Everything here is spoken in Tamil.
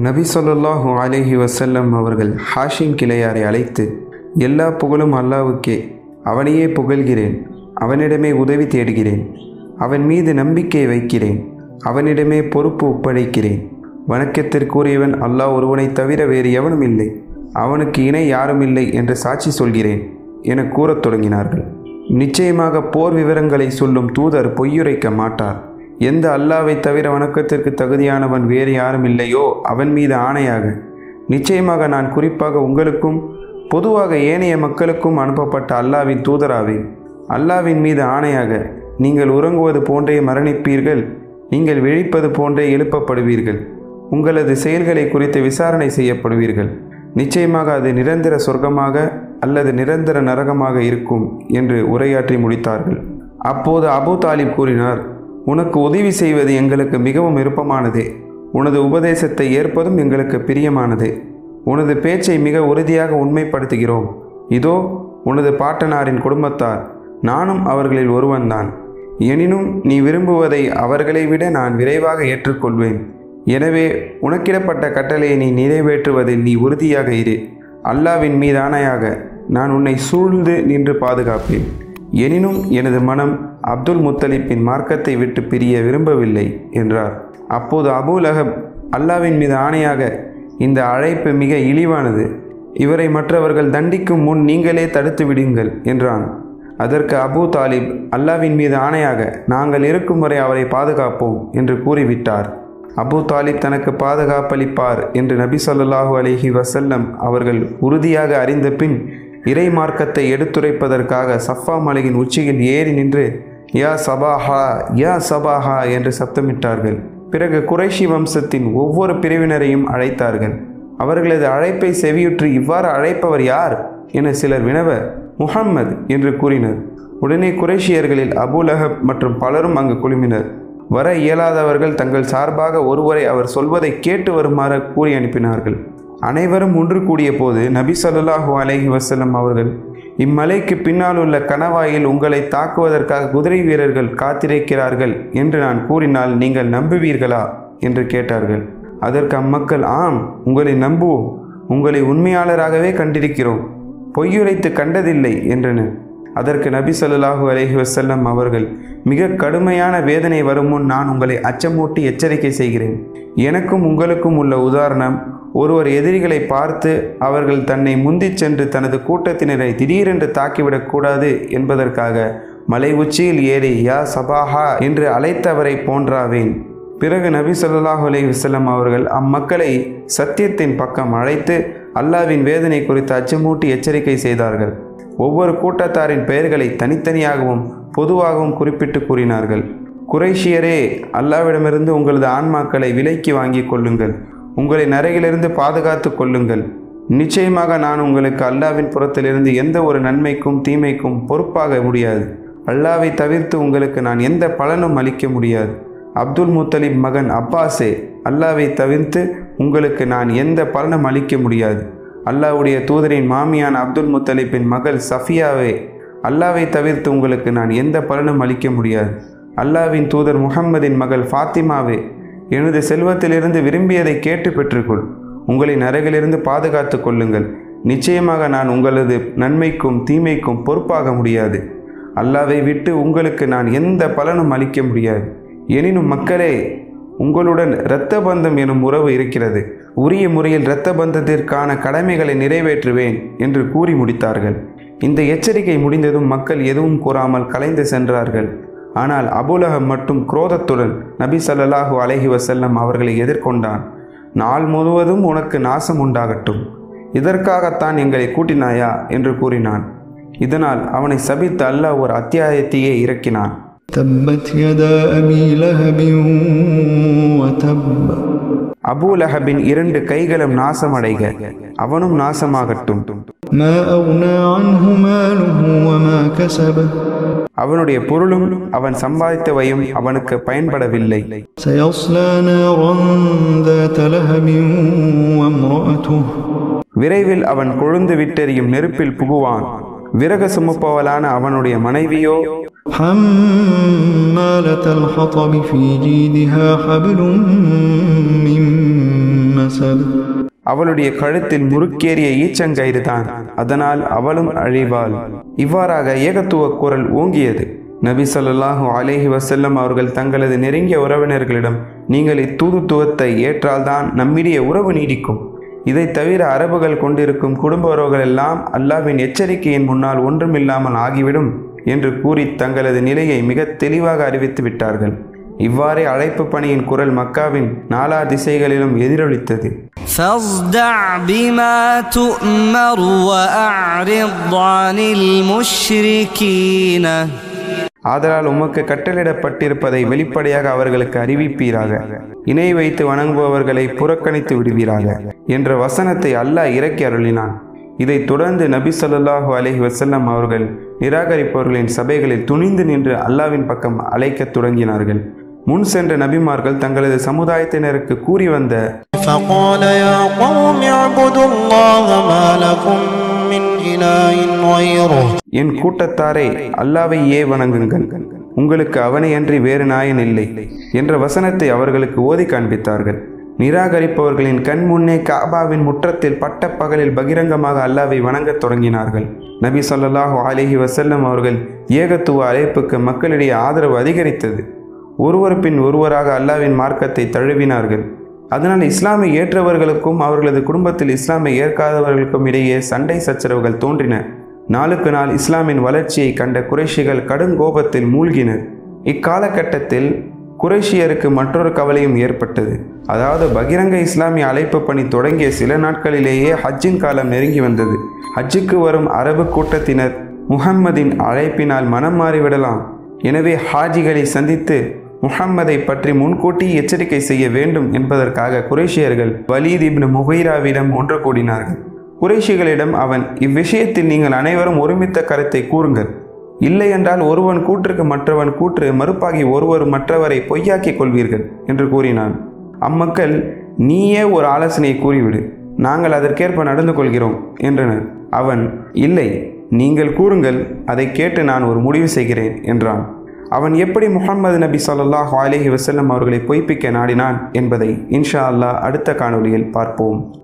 நபி ஸல்லல்லாஹு அலைஹி வஸல்லம் அவர்கள் ஹாஷிம் கிளையாரை அழைத்து எல்லா புகழும் அல்லாவுக்கே அவனையே புகழ்கிறேன் அவனிடமே உதவி தேடுகிறேன் அவன் மீது நம்பிக்கை வைக்கிறேன் அவனிடமே பொறுப்பு ஒப்படைக்கிறேன் வணக்கத்திற்குரியவன் அல்லாஹ் ஒருவனைத் தவிர வேறு எவனும் இல்லை அவனுக்கு இணை யாரும் இல்லை என்று சாட்சி சொல்கிறேன் என கூறத் தொடங்கினார்கள் நிச்சயமாக போர் விவரங்களை சொல்லும் தூதர் பொய்யுரைக்க மாட்டார் எந்த அல்லாவை தவிர வணக்கத்திற்கு தகுதியானவன் வேறு யாரும் இல்லையோ அவன் மீது ஆணையாக நிச்சயமாக நான் குறிப்பாக உங்களுக்கும் பொதுவாக ஏனைய மக்களுக்கும் அனுப்பப்பட்ட அல்லாவின் தூதராவேன் அல்லாவின் மீது ஆணையாக நீங்கள் உறங்குவது போன்றே மரணிப்பீர்கள் நீங்கள் விழிப்பது போன்றே எழுப்பப்படுவீர்கள் உங்களது செயல்களை குறித்து விசாரணை செய்யப்படுவீர்கள் நிச்சயமாக அது நிரந்தர சொர்க்கமாக அல்லது நிரந்தர நரகமாக இருக்கும் என்று உரையாற்றி முடித்தார்கள் அப்போது அபு தாலிப் கூறினார் உனக்கு உதவி செய்வது எங்களுக்கு மிகவும் விருப்பமானதே உனது உபதேசத்தை ஏற்பதும் எங்களுக்கு பிரியமானதே உனது பேச்சை மிக உறுதியாக உண்மைப்படுத்துகிறோம் இதோ உனது பாட்டனாரின் குடும்பத்தார் நானும் அவர்களில் ஒருவன்தான் எனினும் நீ விரும்புவதை அவர்களை விட நான் விரைவாக ஏற்றுக்கொள்வேன் எனவே உனக்கிடப்பட்ட கட்டளையை நீ நிறைவேற்றுவதில் நீ உறுதியாக இரு அல்லாவின் மீதானையாக நான் உன்னை சூழ்ந்து நின்று பாதுகாப்பேன் எனினும் எனது மனம் அப்துல் முத்தலிப்பின் மார்க்கத்தை விட்டு பிரிய விரும்பவில்லை என்றார் அப்போது அபுல் அஹப் அல்லாவின் மீது ஆணையாக இந்த அழைப்பு மிக இழிவானது இவரை மற்றவர்கள் தண்டிக்கும் முன் நீங்களே தடுத்து விடுங்கள் என்றான் அதற்கு அபு தாலிப் அல்லாவின் மீது ஆணையாக நாங்கள் இருக்கும் வரை அவரை பாதுகாப்போம் என்று கூறிவிட்டார் அபு தாலிப் தனக்கு பாதுகாப்பளிப்பார் என்று நபி ஸல்லல்லாஹு அலைஹி வஸல்லம் அவர்கள் உறுதியாக அறிந்த பின் இறை மார்க்கத்தை எடுத்துரைப்பதற்காக சஃபா மலையின் உச்சியில் ஏறி நின்று யா சபாஹா யா சபாஹா என்று சப்தமிட்டார்கள் பிறகு குறைஷி வம்சத்தின் ஒவ்வொரு பிரிவினரையும் அழைத்தார்கள் அவர்களது அழைப்பை செவியுற்று இவ்வாறு அழைப்பவர் யார் என சிலர் வினவ முஹம்மது என்று கூறினர் உடனே குறைஷியர்களில் அபுலஹப் மற்றும் பலரும் அங்கு குழுமினர் வர இயலாதவர்கள் தங்கள் சார்பாக ஒருவரை அவர் சொல்வதை கேட்டு வருமாறு கூறி அனுப்பினார்கள் அனைவரும் ஒன்று கூடிய போது நபி ஸல்லல்லாஹு அலைஹி வஸல்லம் அவர்கள் இம்மலைக்கு பின்னால் உள்ள கணவாயில் உங்களை தாக்குவதற்காக குதிரை வீரர்கள் காத்திருக்கிறார்கள் என்று நான் கூறினால் நீங்கள் நம்புவீர்களா என்று கேட்டார்கள் அதற்கு அம்மக்கள் ஆம் உங்களை நம்புவோம் உங்களை உண்மையாளராகவே கண்டிருக்கிறோம் பொய்யுரைத்து கண்டதில்லை என்றனர் அதற்கு நபி ஸல்லல்லாஹு அலைஹி வஸல்லம் அவர்கள் மிக கடுமையான வேதனை வரும் முன் நான் உங்களை அச்சமூட்டி எச்சரிக்கை செய்கிறேன் எனக்கும் உங்களுக்கும் உள்ள உதாரணம் ஒருவர் எதிரிகளை பார்த்து அவர்கள் தன்னை முந்திச் சென்று தனது கூட்டத்தினரை திடீரென்று தாக்கிவிடக்கூடாது என்பதற்காக மலை உச்சியில் ஏறி யா சபாஹா என்று அழைத்தவரை போன்றாவேன் பிறகு நபி ஸல்லல்லாஹு அலைஹி வஸல்லம் அவர்கள் அம்மக்களை சத்தியத்தின் பக்கம் அழைத்து அல்லாவின் வேதனை குறித்து அச்சமூட்டி எச்சரிக்கை செய்தார்கள் ஒவ்வொரு கூட்டத்தாரின் பெயர்களை தனித்தனியாகவும் பொதுவாகவும் குறிப்பிட்டு கூறினார்கள் குறைஷியரே அல்லாவிடமிருந்து உங்களது ஆன்மாக்களை விலைக்கு வாங்கிக் கொள்ளுங்கள் உங்களை நரகிலிருந்து பாதுகாத்து கொள்ளுங்கள் நிச்சயமாக நான் உங்களுக்கு அல்லாவின் புறத்திலிருந்து எந்த ஒரு நன்மைக்கும் தீமைக்கும் பொறுப்பாக முடியாது அல்லாவை தவிர்த்து உங்களுக்கு நான் எந்த பலனும் அளிக்க முடியாது அப்துல் முத்தலிப் மகன் அப்பாஸே அல்லாவை தவிர்த்து உங்களுக்கு நான் எந்த பலனும் அளிக்க முடியாது அல்லாவுடைய தூதரின் மாமியான் அப்துல் முத்தலிப்பின் மகள் சஃபியாவே அல்லாவை தவிர்த்து உங்களுக்கு நான் எந்த பலனும் அளிக்க முடியாது அல்லாவின் தூதர் முகம்மதின் மகள் ஃபாத்திமாவே எனது செல்வத்திலிருந்து விரும்பியதை கேட்டு பெற்றுக்கொள் உங்களை நரகிலிருந்து பாதுகாத்து கொள்ளுங்கள் நிச்சயமாக நான் உங்களது நன்மைக்கும் தீமைக்கும் பொறுப்பாக முடியாது அல்லாவை விட்டு உங்களுக்கு நான் எந்த பலனும் அளிக்க முடியாது எனினும் மக்களே உங்களுடன் இரத்த பந்தம் எனும் உறவு இருக்கிறது உரிய முறையில் இரத்த பந்தத்திற்கான கடமைகளை நிறைவேற்றுவேன் என்று கூறி முடித்தார்கள் இந்த எச்சரிக்கை முடிந்ததும் மக்கள் எதுவும் கூறாமல் கலைந்து சென்றார்கள் ஆனால் அபுலகம் மட்டும் குரோதத்துடன் நபி ஸல்லல்லாஹு அலைஹி வஸல்லம் அவர்களை எதிர்கொண்டான் நாள் முழுவதும் உனக்கு நாசம் உண்டாகட்டும் இதற்காகத்தான் எங்களை கூட்டினாயா என்று கூறினான் இதனால் அவனை சபித்து அல்லாஹ் ஒரு அத்தியாயத்தையே இறக்கினான் تبت يدا أبي لهب وتب அபூலஹபின் இரண்டு கைகளும் நாசமடைக அவனும் நாசமாகட்டும் ما أغنى عنه ماله وما كسب அவனுடைய பொருளும் அவன் சம்பாதித்தவையும் அவனுக்கு பயன்படவில்லை سيصلى نارا ذات لهب وامرأته விரைவில் அவன் கொழுந்து விட்டெறியும் நெருப்பில் புகுவான் விறகு சுமப்பவளான அவனுடைய மனைவியோ حمالة الحطب في جيدها حبل من المسد அவளுடைய கழுத்தில் முறுக்கேறிய ஈச்சங்கயிறு தான் அதனால் அவளும் அழிவாள் இவ்வாறாக ஏகத்துவ குரல் ஓங்கியது நபி ஸல்லல்லாஹு அலைஹி வஸல்லம் அவர்கள் தங்களது நெருங்கிய உறவினர்களிடம் நீங்கள் இத்தூதுத்துவத்தை ஏற்றால்தான் நம்மிடையே உறவு நீடிக்கும் இதை தவிர அரபுகள் கொண்டிருக்கும் குடும்ப உறவுகள் எல்லாம் அல்லாவின் எச்சரிக்கையின் முன்னால் ஒன்றுமில்லாமல் ஆகிவிடும் என்று கூறி தங்களது நிலையை மிக தெளிவாக அறிவித்து விட்டார்கள் இவ்வாறே அழைப்பு பணியின் குரல் மக்காவின் நாலா திசைகளிலும் எதிரொலித்தது فاصدع بما تؤمر وأعرض عن المشركين ஆதலால் உமக்கு கட்டளிடப்பட்டிருப்பதை வெளிப்படையாக அவர்களுக்கு அறிவிப்பீராக இணை வைத்து வணங்குபவர்களை புறக்கணித்து விடுவீராக என்ற வசனத்தை அல்லாஹ் இறக்கி அருளினான் இதைத் தொடர்ந்து நபி ஸல்லல்லாஹு அலைஹி வஸல்லம் அவர்கள் நிராகரிப்பவர்களின் சபைகளில் துணிந்து நின்று அல்லாவின் பக்கம் அழைக்கத் தொடங்கினார்கள் முன் சென்ற நபிமார்கள் தங்களது சமுதாயத்தினருக்கு கூறி வந்த فقال يا قوم اعبدوا الله ما لكم من إله غيره என் கூட்டத்தாரே அல்லாவையே வணங்குங்கள் உங்களுக்கு அவனையன்றி வேறு நாயன் இல்லை என்ற வசனத்தை அவர்களுக்கு ஓதி காண்பித்தார்கள் நிராகரிப்பவர்களின் கண் முன்னே காபாவின் முற்றத்தில் பட்ட பகலில் பகிரங்கமாக அல்லாவை வணங்கத் தொடங்கினார்கள் நபி ஸல்லல்லாஹு அலைஹி வஸல்லம் அவர்கள் ஏகத்துவ அழைப்புக்கு மக்களிடையே ஆதரவு அதிகரித்தது ஒருவர் பின் ஒருவராக அல்லாவின் மார்க்கத்தை தழுவினார்கள் அதனால் இஸ்லாமை ஏற்றவர்களுக்கும் அவர்களது குடும்பத்தில் இஸ்லாமை ஏற்காதவர்களுக்கும் இடையே சண்டை சச்சரவுகள் தோன்றின நாளுக்கு நாள் இஸ்லாமின் வளர்ச்சியை கண்ட குறைஷிகள் கடுங்கோபத்தில் மூழ்கினர் இக்காலகட்டத்தில் குறைஷியருக்கு மற்றொரு கவலையும் ஏற்பட்டது அதாவது பகிரங்க இஸ்லாமிய அழைப்பு பணி தொடங்கிய சில நாட்களிலேயே ஹஜ்ஜின் காலம் நெருங்கி வந்தது ஹஜ்ஜுக்கு வரும் அரபு கூட்டத்தினர் முஹம்மதின் அழைப்பினால் மனம் மாறிவிடலாம் எனவே ஹாஜிகளை சந்தித்து முஹம்மதை பற்றி முன்கூட்டி எச்சரிக்கை செய்ய வேண்டும் என்பதற்காக குறைஷியர்கள் வலீத் இப்னு முகைராவிடம் ஒன்று கூடினார்கள் குறைஷிகளிடம் அவன் இவ்விஷயத்தில் நீங்கள் அனைவரும் ஒருமித்த கருத்தை கூறுங்கள் இல்லை என்றால் ஒருவன் கூற்றுக்கு மற்றவன் கூற்று மறுப்பாகி ஒருவர் மற்றவரை பொய்யாக்கிக் கொள்வீர்கள் என்று கூறினான் அம்மக்கள் நீயே ஒரு ஆலோசனையை கூறிவிடு நாங்கள் அதற்கேற்ப நடந்து கொள்கிறோம் என்றனர் அவன் இல்லை நீங்கள் கூறுங்கள் அதை கேட்டு நான் ஒரு முடிவு செய்கிறேன் என்றான் அவன் எப்படி முகமது நபி ஸல்லல்லாஹு அலைஹி வஸல்லம் அவர்களை பொய்ப்பிக்க நாடினான் என்பதை இன்ஷா அல்லாஹ் அடுத்த காணொளியில் பார்ப்போம்